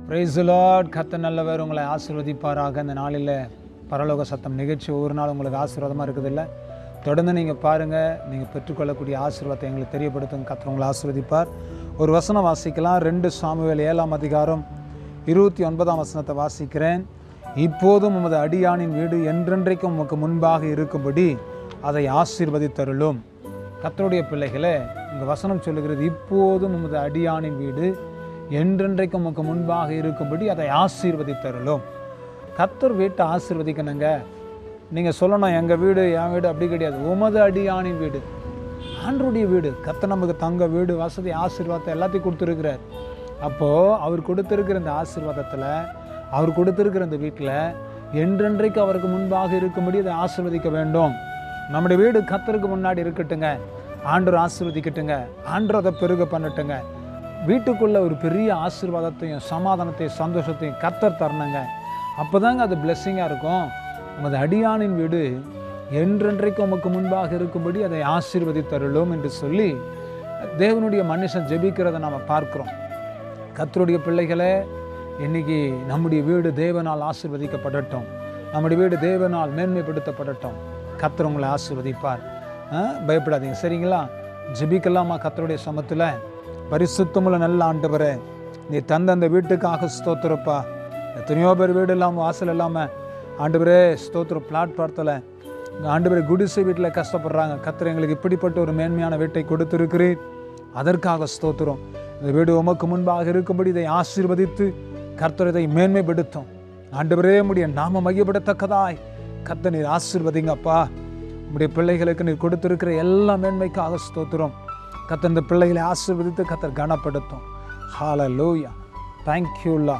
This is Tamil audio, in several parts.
பிரைஸ் லார்ட் கத்த நல்லவர் உங்களை ஆசீர்வதிப்பாராக இந்த நாளில் பரலோக சத்தம் நிகழ்ச்சி ஒரு நாள் உங்களுக்கு ஆசீர்வாதமாக இருக்குதில்ல தொடர்ந்து நீங்கள் பாருங்கள் நீங்கள் பெற்றுக்கொள்ளக்கூடிய ஆசீர்வாதத்தை எங்களுக்கு தெரியப்படுத்துங்க கத்தர் உங்களை ஆசீர்வதிப்பார் ஒரு வசனம் வாசிக்கலாம் ரெண்டு சாமுவேல் ஏழாம் அதிகாரம் இருபத்தி ஒன்பதாம் வசனத்தை வாசிக்கிறேன் இப்போதும் உமது அடியானின் வீடு என்றென்றைக்கும் உமக்கு முன்பாக இருக்கும்படி அதை ஆசீர்வதித்தருளும் கத்தருடைய பிள்ளைகளே இந்த வசனம் சொல்லுகிறது இப்போதும் உமது அடியானின் வீடு என்றென்றைக்கும் உமக்கு முன்பாக இருக்கும்படி அதை ஆசீர்வதித்தருளும் கத்தர் வீட்டை ஆசீர்வதிக்கணுங்க நீங்கள் சொல்லணும் எங்கள் வீடு என் வீடு அப்படி கிடையாது உமது அடியானின் வீடு ஆண்டருடைய வீடு கத்த நமக்கு தங்க வீடு வசதி ஆசீர்வாதத்தை எல்லாத்தையும் கொடுத்துருக்கிறார் அப்போது அவர் கொடுத்துருக்கிற இந்த ஆசீர்வாதத்தில் அவர் கொடுத்துருக்கிற இந்த வீட்டில் என்றென்றைக்கு அவருக்கு முன்பாக இருக்கும்படி அதை ஆசீர்வதிக்க வேண்டும் நம்முடைய வீடு கத்தருக்கு முன்னாடி இருக்கட்டுங்க ஆண்டவர் ஆசீர்வதிக்கட்டுங்க ஆண்டவர் அதை பெருக பண்ணட்டுங்க வீட்டுக்குள்ள ஒரு பெரிய ஆசீர்வாதத்தையும் சமாதானத்தையும் சந்தோஷத்தையும் கத்தர் தரணுங்க அப்போதாங்க அது பிளெஸ்ஸிங்காக இருக்கும் உமது அடியானின் வீடு என்றென்றைக்கு உமக்கு முன்பாக இருக்கும்படி அதை ஆசீர்வதித்தருளும் என்று சொல்லி தேவனுடைய மனுஷன் ஜெபிக்கிறதை நாம் பார்க்கிறோம் கத்தருடைய பிள்ளைகளே இன்னைக்கு நம்முடைய வீடு தேவனால் ஆசீர்வதிக்கப்படட்டும் நம்முடைய வீடு தேவனால் மேன்மைப்படுத்தப்படட்டும் கத்தர் உங்களை ஆசீர்வதிப்பார் ஆ, பயப்படாதீங்க சரிங்களா ஜெபிக்கலாமா கத்தருடைய சமத்தில் பரிசுத்தமுள்ள நல்ல ஆண்டவரே நீ தந்த அந்த வீட்டுக்காக ஸ்தோத்திரப்பா எத்தனையோ பேர் வீடு இல்லாமல் வாசல் இல்லாமல் ஆண்டவரே ஸ்தோத்திரம் பிளாட்பாரத்தில் ஆண்டவரே குடிசை வீட்டில் கஷ்டப்படுறாங்க கத்தர் எங்களுக்கு இப்படிப்பட்ட ஒரு மேன்மையான வீட்டை கொடுத்திருக்கிறீர் அதற்காக ஸ்தோத்திரம் இந்த வீடு உமக்கு முன்பாக இருக்கும்படி இதை ஆசீர்வதித்து கர்த்தர் இதை மேன்மைப்படுத்தும் ஆண்டவரே உம்முடைய நாம மையப்படத்தக்கதாய் கர்த்தர் நீர் ஆசீர்வதிங்கப்பா உம்முடைய பிள்ளைகளுக்கு நீர் கொடுத்திருக்கிற எல்லா மேன்மைக்காக ஸ்தோத்திரம் கர்த்தர் இந்த பிள்ளைகளை ஆசீர்வதித்து கர்த்தர் கனப்படுத்தும் ஹால லூயா தேங்க்யூலா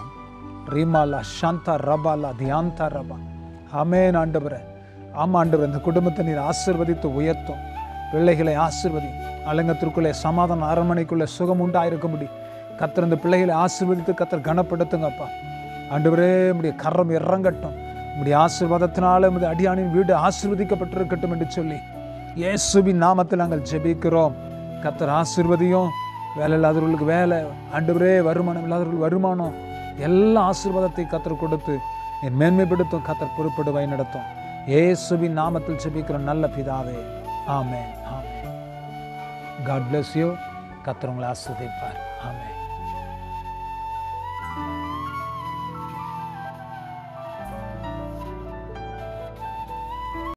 ரீமாலா சாந்தா ரபாலா தியாந்தா ரபா அமேன் ஆண்டவரே ஆமா ஆண்டவர் இந்த குடும்பத்தை நீர் ஆசீர்வதித்து உயர்த்தும் பிள்ளைகளை ஆசீர்வதி அலங்கத்திற்குள்ளே சமாதான அரண்மனைக்குள்ளே சுகம் உண்டாயிருக்கும்படி கத்தர் இந்த பிள்ளைகளை ஆசீர்வதித்து கத்தர் கனப்படுத்துங்கப்பா ஆண்டவரே உடைய கரம் இறங்கட்டும் உடைய ஆசீர்வாதத்தினால உமது அடியானின் வீடு ஆசீர்வதிக்கப்பட்டிருக்கட்டும் என்று சொல்லி இயேசுவின் நாமத்தில் நாங்கள் ஜெபிக்கிறோம் கத்தர் ஆசீர்வதியும் வேலை இல்லாதவர்களுக்கு வேலை ஆண்டவரே வருமானம் இல்லாதவர்களுக்கு வருமானம் எல்லா ஆசீர்வாதத்தை கத்தர் கொடுத்து என் மேன்மைப்படுத்தும் கத்தர் பொறுப்படு வழி நடத்தும் இயேசுவின் நாமத்தில் ஜெபிக்கிற நல்ல பிதாவே ஆமென் ஆமென் காட் bless யூ கத்தர் உங்களை ஆஸ்வதிப்பார்